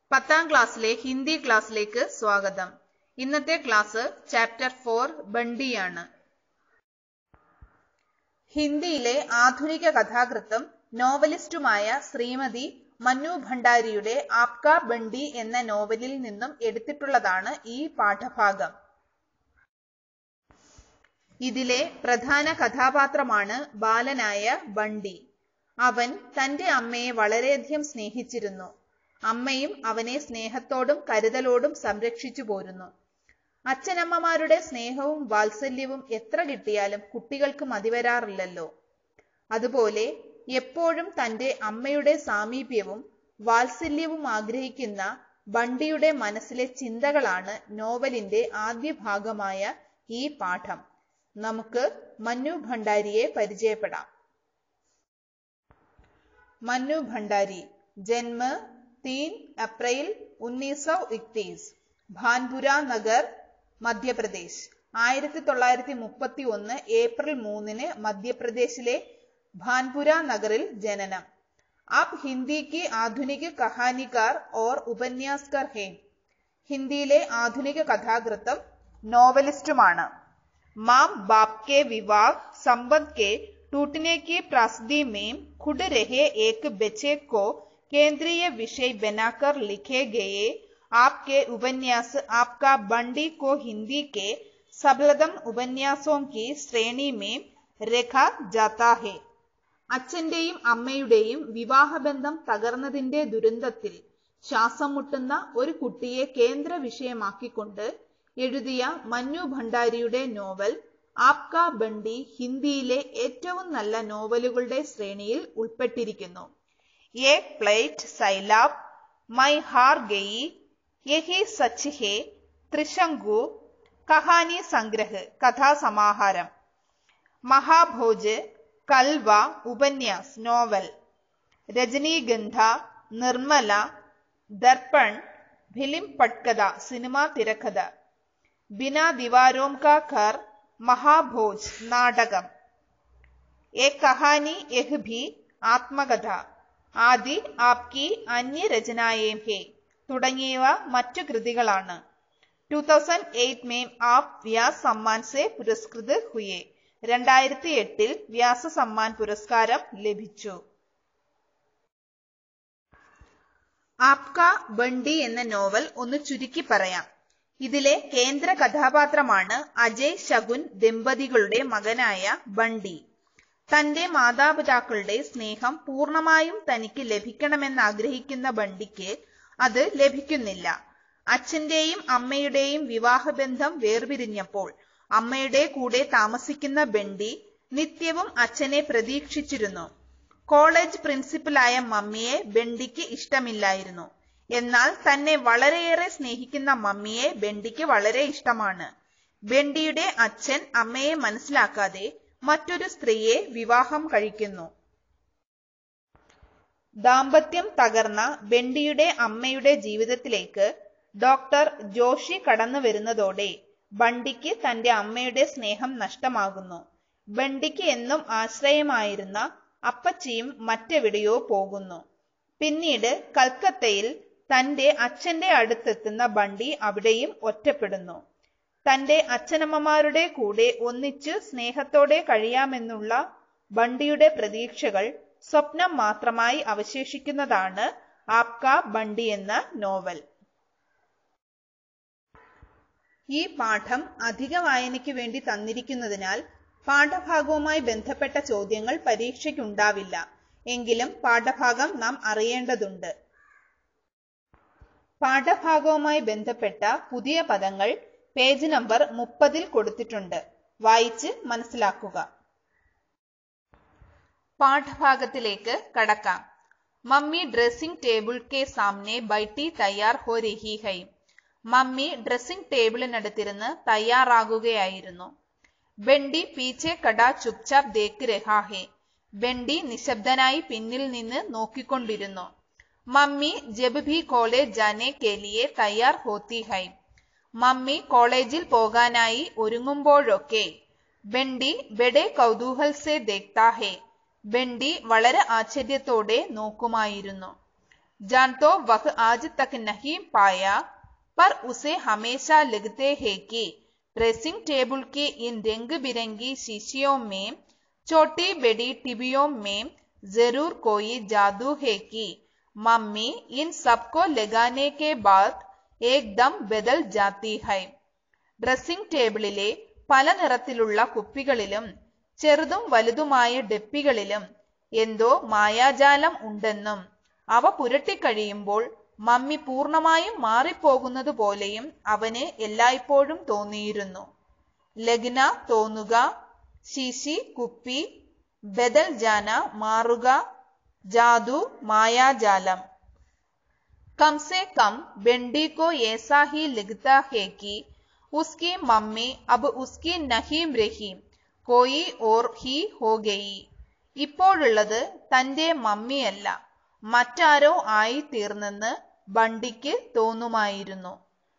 പത്താം ക്ലാസ്സിലെ ഹിന്ദി ക്ലാസ്സിലേക്ക് സ്വാഗതം ഇന്നത്തെ ക്ലാസ് ചാപ്റ്റർ ഫോർ ബണ്ടിയാണ് ഹിന്ദിയിലെ ആധുനിക കഥാകൃത്തും നോവലിസ്റ്റുമായ ശ്രീമതി മന്നു ഭണ്ഡാരിയുടെ ആപ്ക ബണ്ടി എന്ന നോവലിൽ നിന്നും എടുത്തിട്ടുള്ളതാണ് ഈ പാഠഭാഗം ഇതിലെ പ്രധാന കഥാപാത്രമാണ് ബാലനായ ബണ്ടി അവൻ തന്റെ അമ്മയെ വളരെയധികം സ്നേഹിച്ചിരുന്നു അമ്മയും അവനെ സ്നേഹത്തോടും കരുതലോടും സംരക്ഷിച്ചു പോരുന്നു അച്ഛനമ്മമാരുടെ സ്നേഹവും വാത്സല്യവും എത്ര കിട്ടിയാലും കുട്ടികൾക്ക് മതിവരാറില്ലല്ലോ അതുപോലെ എപ്പോഴും തന്റെ അമ്മയുടെ സാമീപ്യവും വാത്സല്യവും ആഗ്രഹിക്കുന്ന ബണ്ടിയുടെ മനസ്സിലെ ചിന്തകളാണ് നോവലിന്റെ ആദ്യ ഭാഗമായ ഈ പാഠം നമുക്ക് മന്നു ഭണ്ഡാരിയെ പരിചയപ്പെടാം മന്നു ഭണ്ഡാരി ജന്മ तीन अप्रैल उन्नीस सौ इकतीस ഭാൻപുര നഗർ മധ്യപ്രദേശ് ആയിരത്തി തൊള്ളായിരത്തി മുപ്പത്തി ഒന്ന് ഏപ്രിൽ മൂന്നിന് മധ്യപ്രദേശിലെ ഭാൻപുര നഗറിൽ ജനനം ആപ് ഹിന്ദി की ആധുനിക കഹാനിക്കാർ और ഉപന്യാസ്കർ ഹേ ഹിന്ദിയിലെ ആധുനിക കഥാകൃത്തും നോവലിസ്റ്റുമാണ് മാം ബാപ് के विवाह संबंध के टूटने की त्रासदी में खुद रहे एक बच्चे को केंद्रीय विषय बनाकर लिखे गए आपके उपन्यास आपका बंडी को हिंदी के सबलतम उपन्यासों की ശ്രേണി में രഖാ जाता है അച്ഛന്റെയും അമ്മയുടെയും വിവാഹബന്ധം തകർന്നതിന്റെ ദുരന്തത്തിൽ ശ്വാസം മുട്ടുന്ന ഒരു കുട്ടിയെ കേന്ദ്ര വിഷയമാക്കിക്കൊണ്ട് എഴുതിയ മന്നു ഭണ്ഡാരിയുടെ നോവൽ ആപ്ക ബണ്ടി ഹിന്ദിയിലെ ഏറ്റവും നല്ല നോവലുകളുടെ ശ്രേണിയിൽ ഉൾപ്പെട്ടിരിക്കുന്നു एक प्लेट सैलाब मैं हार गई यही सच है त्रिशंकु कहानी संग्रह कथा समाहाരം മഹാഭോജ് കൽവ ഉപന്യാസ് നോവൽ രജനീഗന്ധ നിർമ്മല ദർപ്പൺ ഫിലിം പട്കഥ സിനിമാ തിരക്കഥ ബിനാ ദിവാരോം കാ ഘർ മഹാഭോജ് നാടകം എ കഹാനി യഹ് ഭി ആത്മകഥ ആദി ആപ്കി അന്യരചനായേം ഹേ തുടങ്ങിയവ മറ്റു കൃതികളാണ് ടൂ തൗസൻഡ് എയ്റ്റ് മേം ആപ് വ്യാസ് സമ്മാൻ സെ പുരസ്കൃത് ഹുയെ രണ്ടായിരത്തി എട്ടിൽ വ്യാസ സമ്മാൻ പുരസ്കാരം ലഭിച്ചു ആപ്ക ബണ്ടി എന്ന നോവൽ ഒന്ന് ചുരുക്കി പറയാം ഇതിലെ കേന്ദ്ര കഥാപാത്രമാണ് അജയ് ശകുൻ ദമ്പതികളുടെ മകനായ ബണ്ടി തന്റെ മാതാപിതാക്കളുടെ സ്നേഹം പൂർണ്ണമായും തനിക്ക് ലഭിക്കണമെന്ന് ആഗ്രഹിക്കുന്ന ബണ്ടിക്ക് അത് ലഭിക്കുന്നില്ല അച്ഛന്റെയും അമ്മയുടെയും വിവാഹബന്ധം വേർപിരിഞ്ഞപ്പോൾ അമ്മയുടെ കൂടെ താമസിക്കുന്ന ബണ്ടി നിത്യവും അച്ഛനെ പ്രതീക്ഷിച്ചിരുന്നു കോളേജ് പ്രിൻസിപ്പലായ മമ്മിയെ ബണ്ടിക്ക് ഇഷ്ടമില്ലായിരുന്നു എന്നാൽ തന്നെ വളരെയേറെ സ്നേഹിക്കുന്ന മമ്മിയെ ബണ്ടിക്ക് വളരെ ഇഷ്ടമാണ് ബണ്ടിയുടെ അച്ഛൻ അമ്മയെ മനസ്സിലാക്കാതെ മറ്റൊരു സ്ത്രീയെ വിവാഹം കഴിക്കുന്നു ദാമ്പത്യം തകർന്ന ബെണ്ടിയുടെ അമ്മയുടെ ജീവിതത്തിലേക്ക് ഡോക്ടർ ജോഷി കടന്നു വരുന്നതോടെ ബണ്ടിക്ക് തന്റെ അമ്മയുടെ സ്നേഹം നഷ്ടമാകുന്നു ബണ്ടിക്ക് എന്നും ആശ്രയമായിരുന്ന അപ്പച്ചിയും മറ്റെവിടെയോ പോകുന്നു പിന്നീട് കൽക്കത്തയിൽ തന്റെ അച്ഛന്റെ അടുത്തെത്തുന്ന ബണ്ടി അവിടെയും ഒറ്റപ്പെടുന്നു തന്റെ അച്ഛനമ്മമാരുടെ കൂടെ ഒന്നിച്ച് സ്നേഹത്തോടെ കഴിയാമെന്നുള്ള ബണ്ടിയുടെ പ്രതീക്ഷകൾ സ്വപ്നം മാത്രമായി അവശേഷിക്കുന്നതാണ് ആപ്ക ബണ്ടി എന്ന നോവൽ ഈ പാഠം അധിക വായനയ്ക്ക് വേണ്ടി തന്നിരിക്കുന്നതിനാൽ പാഠഭാഗവുമായി ബന്ധപ്പെട്ട ചോദ്യങ്ങൾ പരീക്ഷയ്ക്കുണ്ടാവില്ല എങ്കിലും പാഠഭാഗം നാം അറിയേണ്ടതുണ്ട് പാഠഭാഗവുമായി ബന്ധപ്പെട്ട പുതിയ പദങ്ങൾ പേജ് നമ്പർ മുപ്പതിൽ കൊടുത്തിട്ടുണ്ട് വായിച്ച് മനസ്സിലാക്കുക പാഠഭാഗത്തിലേക്ക് കടക്കാം മമ്മി ഡ്രസ്സിംഗ് ടേബിൾ കെ സാമനെ ബൈട്ടി തയ്യാർ ഹോ രഹി ഹൈ മമ്മി ഡ്രസ്സിംഗ് ടേബിളിനടുത്തിരുന്ന് തയ്യാറാകുകയായിരുന്നു ബെണ്ടി പീച്ചെ കട ചുപ്ചാപ് ദേക്ക് രഹാ ഹെ ബെണ്ടി നിശബ്ദനായി പിന്നിൽ നിന്ന് നോക്കിക്കൊണ്ടിരുന്നു മമ്മി ജബ് ഭി കോളേജ് ജാനെ കെ ലിയെ തയ്യാർ ഹോത്തി ഹൈ മമ്മി കോളേജിൽ പോകാനായി ഒരുങ്ങുമ്പോഴൊക്കെ ബെണ്ടി ബെഡെ കൗതൂഹൽ സെ ദേഖ്താ ഹെ ബെണ്ടി വളരെ ആശ്ചര്യത്തോടെ നോക്കുമായിരുന്നു जान तो वह आज तक नहीं पाया पर उसे हमेशा लगते है कि ड्रेसिंग टेबल की इन रंग बिरंगी शीशियों में छोटी बड़ी टिबियों में जरूर कोई जादू है कि मम्मी इन सबको लगाने के बाद एकदम बदल जाती है ഡ്രസ്സിംഗ് ടേബിളിലെ പല നിറത്തിലുള്ള കുപ്പികളിലും ചെറുതും വലുതുമായ ഡെപ്പികളിലും എന്തോ മായാജാലം ഉണ്ടെന്നും അവ പുരട്ടിക്കഴിയുമ്പോൾ മമ്മി പൂർണ്ണമായും മാറിപ്പോകുന്നത് പോലെയും അവന് എല്ലായ്പ്പോഴും തോന്നിയിരുന്നു ലഗ്ന തോന്നുക ശിശി കുപ്പി ബദൽ ജാന മാറുക ജാദു മായാജാലം कम से कम बेंडी को ऐसा ही लगता है कि उसकी मम्मी अब उसकी नहीं रही कोई और ही हो गई ഇപ്പോഴുള്ളത് തന്റെ മമ്മിയല്ല മറ്റാരോ ആയി തീർന്നെന്ന് ബണ്ടിക്ക് തോന്നുമായിരുന്നു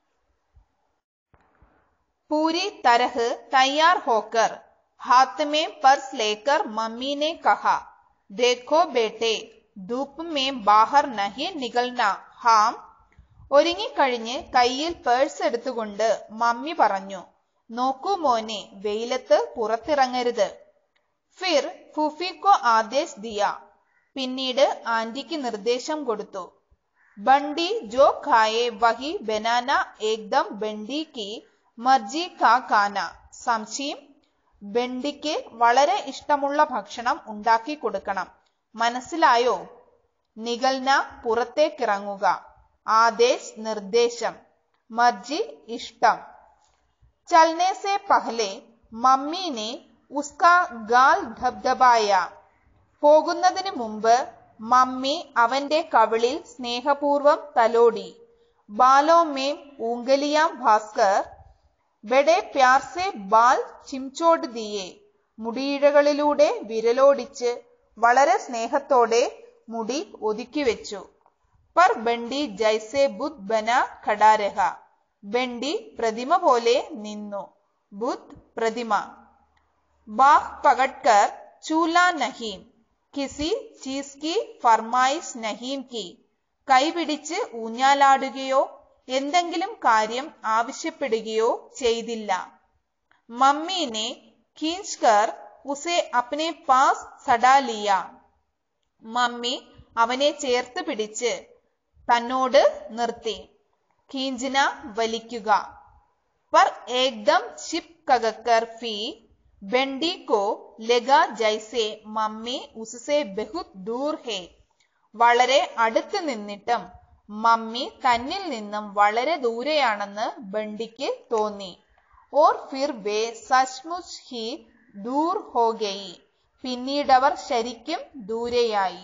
पूरी तरह तैयार होकर हाथ में पर्स लेकर मम्मी ने कहा देखो बेटे धूप में बाहर नहीं निकलना ഹാം ഒരുങ്ങിക്കഴിഞ്ഞ് കയ്യിൽ പേഴ്സ് എടുത്തുകൊണ്ട് മമ്മി പറഞ്ഞു നോക്കൂ മോനെ വെയിലത്ത് പുറത്തിറങ്ങരുത് ഫിർ ഫുഫിക്കോ ആദേശ് ദിയ പിന്നീട് ആന്റിക്ക് നിർദ്ദേശം കൊടുത്തു ബണ്ടി ജോ ഖായെ വഹി ബനാന ഏകദം ബണ്ടി കി മർജി കാ കാന സംശയം ബണ്ടിക്ക് വളരെ ഇഷ്ടമുള്ള ഭക്ഷണം ഉണ്ടാക്കി കൊടുക്കണം മനസ്സിലായോ നികൽന പുറത്തേക്കിറങ്ങുക ആദേശ് നിർദ്ദേശം മർജി ഇഷ്ടം ചലനെ സെ പഹലെ മമ്മി നെ ഉസ്കാ ഗാൽ ധബ്ധബായ പോകുന്നതിന് മുമ്പ് മമ്മി അവന്റെ കവിളിൽ സ്നേഹപൂർവം തലോടി ബാലോ മേം ഊങ്കലിയാം ഭാസ്കർ ബെഡെ പ്യാർ സെ ബാൽ ചിംചോട് ദിയെ മുടിയിഴകളിലൂടെ വിരലോടിച്ച് വളരെ സ്നേഹത്തോടെ മുടി ഒതുക്കി വെച്ചു പർ ബണ്ടി ജൈസെ ബുദ്ധ് ബന ഖഡാരഹ ബണ്ടി പ്രതിമ പോലെ നിന്നു ബുദ്ധ് പ്രതിമ ബാഹ് പകട്കർ ചൂല നഹീം കിസി ചീസ് കി ഫർമായിസ് നഹീം കി കൈപിടിച്ച് ഊഞ്ഞാലാടുകയോ എന്തെങ്കിലും കാര്യം ആവശ്യപ്പെടുകയോ ചെയ്തില്ല മമ്മീനെ ഖീഞ്ച് ഉസെ അപ്നെ പാസ് സഡാലിയ മമ്മി അവനെ ചേർത്ത് പിടിച്ച് തന്നോട് നിർത്തി ഖീഞ്ചിന വലിക്കുക പർ ഏകദം ചിപ് കകക്കർ ഫി ബെണ്ടി കോ ലഗ ജൈസെ മമ്മി ഉസസെ ബഹുത് ദൂർ ഹേ വളരെ അടുത്ത് നിന്നിട്ടും മമ്മി തന്നിൽ നിന്നും വളരെ ദൂരെയാണെന്ന് ബണ്ടിക്ക് തോന്നി ഓർ ഫിർ വേ സച്മുച്ച് ഹി ദൂർ ഹോ ഗയി പിന്നീടവർ ശരിക്കും ദൂരെയായി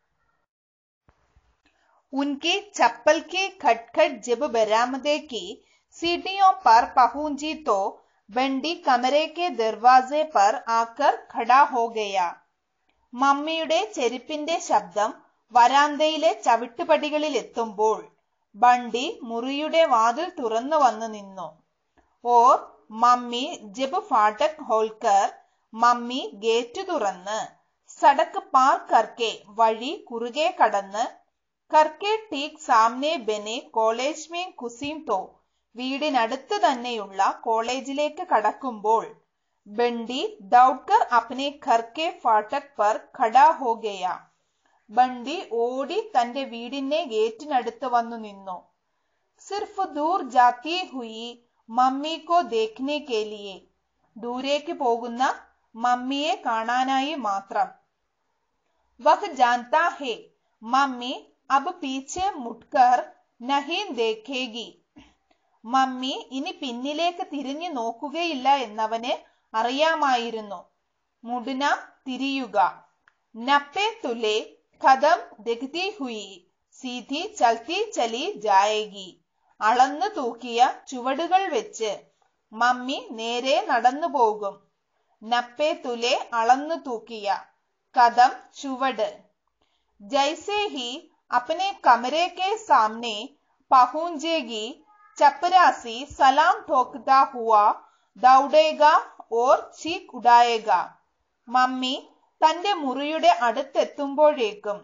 उनकी चप्पल की खटखट जब बरामदे की सीढ़ियों पर पहुंची तो बंडी कमरे के दरवाजे पर आकर खड़ा हो गया മമ്മിയുടെ ചെരുപ്പിന്റെ ശബ്ദം വരാന്തയിലെ ചവിട്ടുപടികളിൽ എത്തുമ്പോൾ ബണ്ടി മുറിയുടെ വാതിൽ തുറന്നു വന്നു നിന്നു ഓർ മമ്മി ജബ് ഫാട്ടക് ഹോൾക്കർ മമ്മി ഗേറ്റ് തുറന്ന് സടക്ക് പാർ കർക്കെ വഴി കുറുകെ കടന്ന് കർക്കെ ടീക് സാമ്നെ ബെനെ കോളേജ് മേ കുസീം തോ വീടിനടുത്ത് തന്നെയുള്ള കോളേജിലേക്ക് കടക്കുമ്പോൾ ബണ്ടി ദൗഡ്കർ അപ്നെ ഘർക്കെ ഫാട്ടക് പർ ഖഡാ ഹോ ഗയ ബണ്ടി ഓടി തന്റെ വീടിന്റെ ഗേറ്റിനടുത്ത് വന്നു നിന്നു സിർഫ് ദൂർ ജാത്തി ഹുയി മമ്മി കോ ദേഖ്നെ കെ ലിയെ ദൂരേക്ക് പോകുന്ന മമ്മിയെ കാണാനായി മാത്രം വഹ് ജാൻതാ ഹേ മമ്മി അബ് പീച്ചെ മുട്ട്കർ നഹീൻ ദേഖേഗി മമ്മി ഇനി പിന്നിലേക്ക് തിരിഞ്ഞു നോക്കുകയില്ല എന്നവന് അറിയാമായിരുന്നു മുടിന തിരിയുക നപ്പെ തുലെ കഥം ദഗ്തി ഹുയി സീധി ചൽത്തി ചലി ജായേഗി അളന്നു തൂക്കിയ ചുവടുകൾ വെച്ച് മമ്മി നേരെ നടന്നു പോകും നപ്പെ തുലെ അളന്നു തൂക്കിയ കഥം ചുവട് ജൈസെ ഹി अपने कमरे के सामने पहुंचेगी चपरासी सलाम ठोकता हुआ दौड़ेगा और ചീക്ക് ഉടായേക മമ്മി തന്റെ മുറിയുടെ അടുത്തെത്തുമ്പോഴേക്കും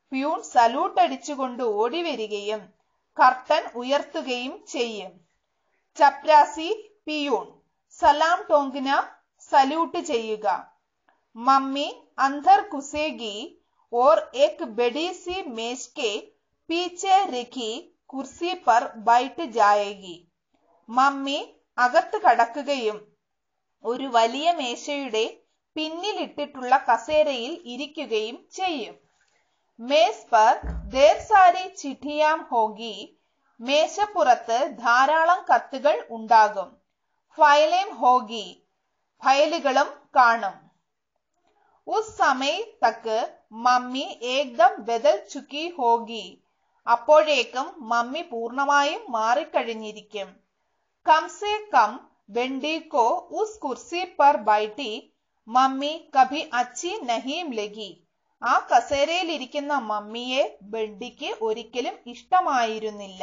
പ്യൂൺ സല്യൂട്ട് അടിച്ചുകൊണ്ട് ഓടി വരികയും കർട്ടൻ ഉയർത്തുകയും ചെയ്യും ചപ്രാസി പിയൂൺ സലാം ടോങ്കിന സല്യൂട്ട് ചെയ്യുക മമ്മി അന്ധർ കുസേഗി और एक बड़ी सी मेज के पीछे रखी കുർസി പർ ബൈറ്റ് ജായേഗി മമ്മി അകത്ത് കടക്കുകയും ഒരു വലിയ മേശയുടെ പിന്നിലിട്ടിട്ടുള്ള കസേരയിൽ ഇരിക്കുകയും ചെയ്യും മേസ് പർ ദേർ സാരി ചിഠിയാം ഹോഗി മേശപ്പുറത്ത് ധാരാളം കത്തുകൾ ഉണ്ടാകും ഫയലേം ഹോഗി ഫയലുകളും കാണും ഉസ് സമയ തക്ക് മമ്മി ഏകദം ബദൽ ചുക്കി ഹോഗി അപ്പോഴേക്കും മമ്മി പൂർണ്ണമായും മാറിക്കഴിഞ്ഞിരിക്കും കം സെ കം ബെണ്ടിക്കോ ഉസ് കുർസി പർ ബൈട്ടി മമ്മി കഭി അച്ചി നഹീം ലഗി ആ കസേരയിൽ ഇരിക്കുന്ന മമ്മിയെ ബെണ്ടിക്ക് ഒരിക്കലും ഇഷ്ടമായിരുന്നില്ല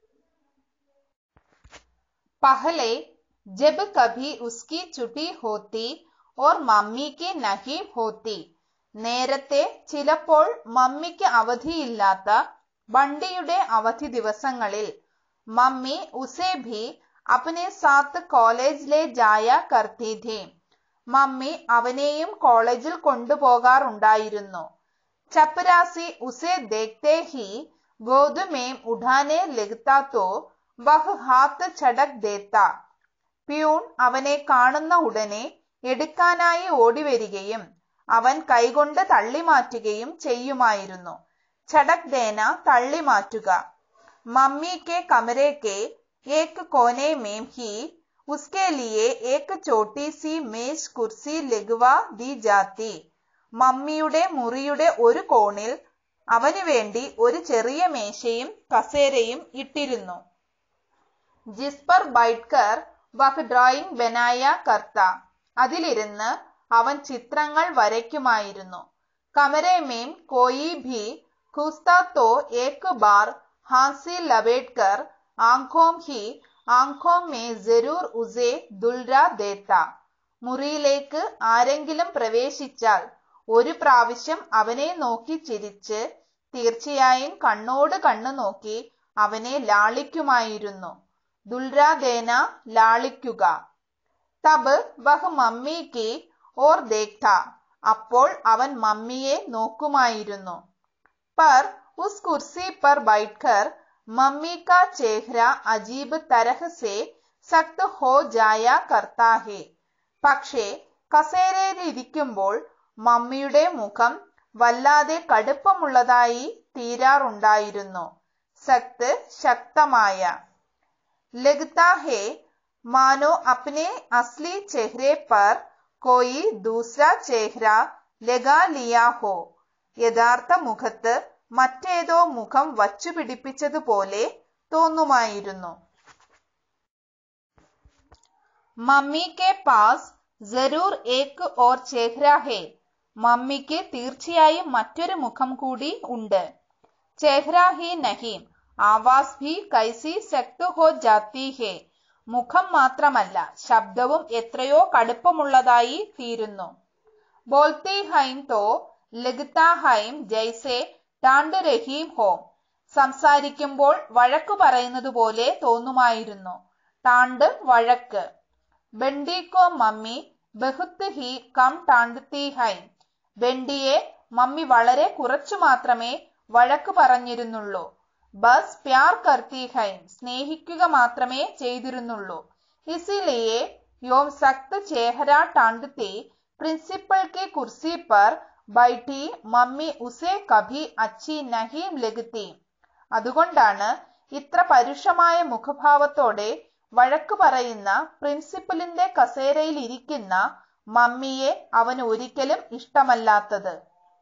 പഹലെ ജബ് കഭി ഉസ്കി ചുട്ടി ഹോത്തി ഓർ മമ്മിക്ക് നഹീം ഹോത്തി നേരത്തെ ചിലപ്പോൾ മമ്മിക്ക് അവധിയില്ലാത്ത ബണ്ടിയുടെ അവധി ദിവസങ്ങളിൽ മമ്മി ഉസേ ഭി അപ്പനെ സാത്ത് കോളേജ് ലേ ജായ കർത്തി ഥി മമ്മി അവനെയും കോളേജിൽ കൊണ്ടുപോകാറുണ്ടായിരുന്നു ചപ്പരാസി ഉസേ ദേഖ്തേ ഹി ഗോതുമേം ഉഠാനെ ലഗ്താ തോ വഹ് ഹാത്ത് ചടക് ദേത്ത പ്യൂൺ അവനെ കാണുന്ന ഉടനെ എടുക്കാനായി ഓടിവരികയും അവൻ കൈകൊണ്ട് തള്ളിമാറ്റുകയും ചെയ്യുമായിരുന്നു ചടക് ദേന തള്ളിമാറ്റുക മമ്മി കെ കമരെ കെ ഏക് കോനെ മേം ഹി ഉസ്കെ ലിയെ ഏക് ചോട്ടി സി മേശ് കുർസി ലഘുവ ദി ജാത്തി മമ്മിയുടെ മുറിയുടെ ഒരു കോണിൽ അവന് വേണ്ടി ഒരു ചെറിയ മേശയും കസേരയും ഇട്ടിരുന്നു ജിസ്പർ ബൈറ്റ്കർ വഹ് ഡ്രോയിങ് ബനായ കർത്ത അതിലിരുന്ന് അവൻ ചിത്രങ്ങൾ വരയ്ക്കുമായിരുന്നു കമരേമേം കോയി ഭി ഖുസ്ത തോ ഏക് ബാർ ഹാസി ലബേഡ്കർ ആംഖോം ഹി ആംഖോം മേ ജരൂർ ഉസേ ദുൽര ദേത്ത മുറിയിലേക്ക് ആരെങ്കിലും പ്രവേശിച്ചാൽ ഒരു പ്രാവശ്യം അവനെ നോക്കി ചിരിച്ച് തീർച്ചയായും കണ്ണോട് കണ്ണ് നോക്കി അവനെ ലാളിക്കുമായിരുന്നു ദുൽരാദേന ലാളിക്കുക തബ് വഹ് മമ്മിക്ക് ഓർ ദേഖ അപ്പോൾ അവൻ മമ്മിയെ നോക്കുമായിരുന്നു പർ ഉസ് കുർസി പർ ബൈഠർ മമ്മി കാ ചേഹ്ര അജീബ് തരഹ് സെ സക്ത് ഹോ ജായ കർത്താ ഹെ പക്ഷേ കസേരയിലിരിക്കുമ്പോൾ മമ്മിയുടെ മുഖം വല്ലാതെ കടുപ്പമുള്ളതായി തീരാറുണ്ടായിരുന്നു സക്ത് ശക്തമായ ലഗ്താ ഹെ മാനോ അപ്നെ അസ്ലി ചെഹ്രെ പർ കോയി ദൂസര ചെഹ്ര ലഗാ ലിയാ ഹോ യഥാർത്ഥ മുഖത്ത് മറ്റേതോ മുഖം വച്ചുപിടിപ്പിച്ചതുപോലെ തോന്നുമായിരുന്നു മമ്മി കെ പാസ് ജരൂർ ഏക് ഓർ ചെഹ്ര ഹെ മമ്മിക്ക് തീർച്ചയായും മറ്റൊരു മുഖം കൂടി ഉണ്ട് ചെഹ്ര ഹി നഹീം ആവാസ് ഭി കൈസി ശക്ത് ഹോ ജാത്തി ഹെ മുഖം മാത്രമല്ല ശബ്ദവും എത്രയോ കടുപ്പമുള്ളതായി തീരുന്നു ബോൾത്തി ഹൈം തോ ലഗ്താ ഹൈം ജൈസെ ടാണ്ട് രഹീം ഹോം സംസാരിക്കുമ്പോൾ വഴക്കു പറയുന്നത് പോലെ തോന്നുമായിരുന്നു ടാണ്ട് വഴക്ക് ബെണ്ടിക്കോ മമ്മി ബഹുത്ത് ഹി കം ടാണ്ട്തി ഹൈം ബെണ്ടിയെ മമ്മി വളരെ കുറച്ചു മാത്രമേ വഴക്ക് പറഞ്ഞിരുന്നുള്ളൂ ബസ് പ്യാർ കർത്തി ഹൈം സ്നേഹിക്കുക മാത്രമേ ചെയ്തിരുന്നുള്ളൂ ഇസിലിയെ യോം സക്ത് ചേഹര ടാണ്ട്തി പ്രിൻസിപ്പൽ കെ കുർസി പർ ബൈഠി മമ്മി ഉസേ കഭി അച്ചി നഹീം ലഗത്തി അതുകൊണ്ടാണ് ഇത്ര പരുഷമായ മുഖഭാവത്തോടെ വഴക്കു പറയുന്ന പ്രിൻസിപ്പലിന്റെ കസേരയിൽ ഇരിക്കുന്ന മമ്മിയെ അവന് ഒരിക്കലും ഇഷ്ടമല്ലാത്തത്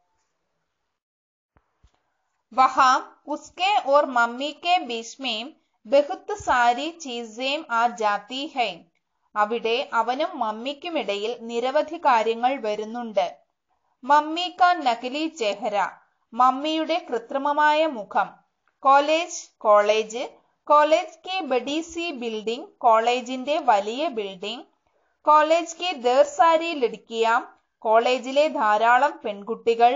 വഹാം ഉസ്കെ ഓർ മമ്മി കെ ബീച്ച്മേം ബഹുത്ത് സാരി ചീസേം ആ ജാത്തി ഹൈ അവിടെ അവനും മമ്മിക്കുമിടയിൽ നിരവധി കാര്യങ്ങൾ വരുന്നുണ്ട് മമ്മി കാ നകലി ചെഹര മമ്മിയുടെ കൃത്രിമമായ മുഖം കോളേജ് കോളേജ് കോളേജ് കി ബഡി സി ബിൽഡിംഗ് കോളേജിന്റെ വലിയ ബിൽഡിംഗ് കോളേജ് കി ദേർ സാരി ലടുക്കിയാം കോളേജിലെ ധാരാളം പെൺകുട്ടികൾ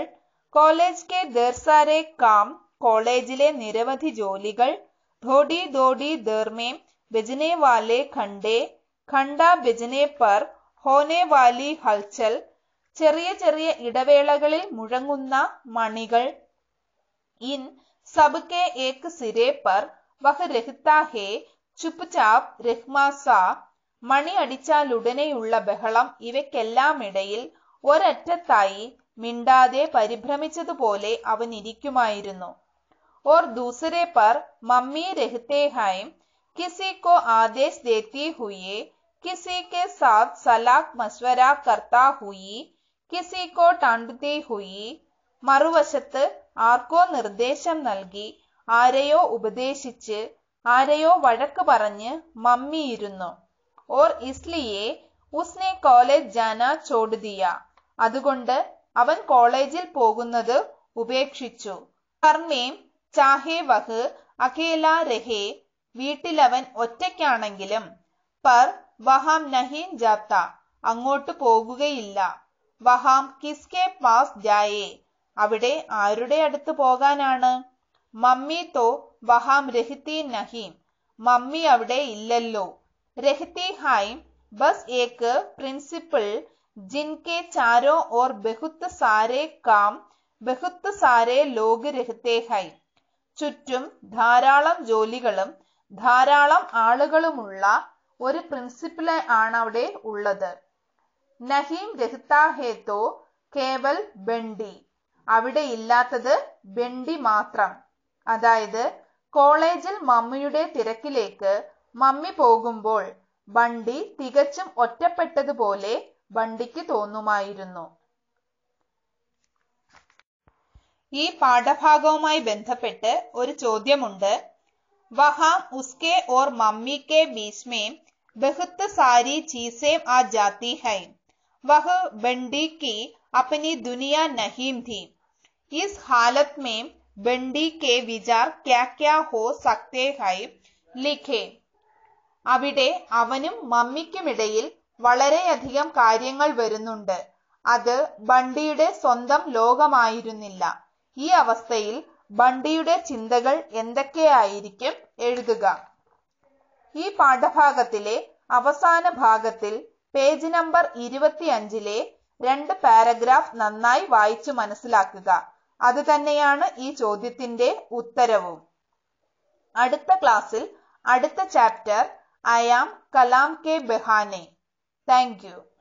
കോളേജ് കെ ദർസാരെ കാം കോളേജിലെ നിരവധി ജോലികൾ ധോഡി ധോഡി ദർമേം ബെജനെ വാലെ ഖണ്ഡേ ഖണ്ഡ ബെജനെ പർ ഹോനെ വാലി ഹൽച്ചൽ ചെറിയ ചെറിയ ഇടവേളകളിൽ മുഴങ്ങുന്ന മണികൾ ഇൻ സബ്കെ ഏക് സിരെ പർ വഹ് രഹ്താ ഹേ ചുപ്ചാപ് രഹ്മാസ മണി അടിച്ചാലുടനെയുള്ള ബഹളം ഇവയ്ക്കെല്ലാമിടയിൽ ഒരറ്റത്തായി മിണ്ടാതെ പരിഭ്രമിച്ചതുപോലെ അവൻ ഇരിക്കുമായിരുന്നു और दूसरे पर मम्मी रहते हैं किसी को आदेश देती हुई किसी के साथ सलाह मशवरा करता हुई किसी को टांडती हुई മറുവശത്ത് ആർക്കോ നിർദ്ദേശം നൽകി ആരെയോ ഉപദേശിച്ച് ആരെയോ വഴക്ക് പറഞ്ഞ് മമ്മിയിരുന്നു ഓർ ഇസ്ലിയെ ഉസ്നെ കോളേജ് ജാന ചോട് ദിയ അതുകൊണ്ട് അവൻ കോളേജിൽ പോകുന്നത് ഉപേക്ഷിച്ചു കർമ്മേം ചാഹേ വഹ് അഖേല രഹേ വീട്ടിലവൻ ഒറ്റയ്ക്കാണെങ്കിലും പർ വഹാം നഹീൻ ജാത്ത അങ്ങോട്ട് പോകുകയില്ല വഹാം കിസ്കെ പാസ് ജായേ അവിടെ ആരുടെ അടുത്ത് പോകാനാണ് മമ്മി തോ വഹാം രഹിത്തി നഹീം മമ്മി അവിടെ ഇല്ലല്ലോ രഹിത്തി ഹായും ബസ് ഏക്ക് പ്രിൻസിപ്പിൾ ജിൻകെ ചാരോ ഓർ ബഹുത്ത് സാരെ കാം ബഹുത്ത് സാരെ ലോക് രഹത്തെ ഹൈ ചുറ്റും ധാരാളം ജോലികളും ധാരാളം ആളുകളുമുള്ള ഒരു പ്രിൻസിപ്പിള് ആണ് അവിടെ ഉള്ളത് നഹീം രഹ്താഹേത്തോ കേവൽ ബണ്ടി അവിടെ ഇല്ലാത്തത് ബണ്ടി മാത്രം അതായത് കോളേജിൽ മമ്മിയുടെ തിരക്കിലേക്ക് മമ്മി പോകുമ്പോൾ ബണ്ടി തികച്ചും ഒറ്റപ്പെട്ടതുപോലെ ബണ്ടിക്ക് തോന്നുമായിരുന്നു ഈ പാഠഭാഗവുമായി ബന്ധപ്പെട്ട് ഒരു ചോദ്യമുണ്ട് വഹാം ഉസ്കെ ഓർ മമ്മി കെ ബീച്ച് में बहुत सारी चीजें आ जाती हैं वह बंडी की अपनी दुनिया नहीं थी इस हालत में बंडी के विचार क्या क्या हो सकते हैं लिखे അവിടെ അവനും മമ്മിക്കുമിടയിൽ വളരെയധികം കാര്യങ്ങൾ വരുന്നുണ്ട് അത് ബണ്ടിയുടെ സ്വന്തം ലോകമായിരുന്നില്ല ഈ അവസ്ഥയിൽ ബണ്ടിയുടെ ചിന്തകൾ എന്തൊക്കെയായിരിക്കും എഴുതുക ഈ പാഠഭാഗത്തിലെ അവസാന ഭാഗത്തിൽ പേജ് നമ്പർ ഇരുപത്തിയഞ്ചിലെ രണ്ട് പാരഗ്രാഫ് നന്നായി വായിച്ചു മനസ്സിലാക്കുക അത് തന്നെയാണ് ഈ ചോദ്യത്തിന്റെ ഉത്തരവും അടുത്ത ക്ലാസ്സിൽ അടുത്ത ചാപ്റ്റർ അയാം കലാം കെ ബെഹാനെ താങ്ക് യു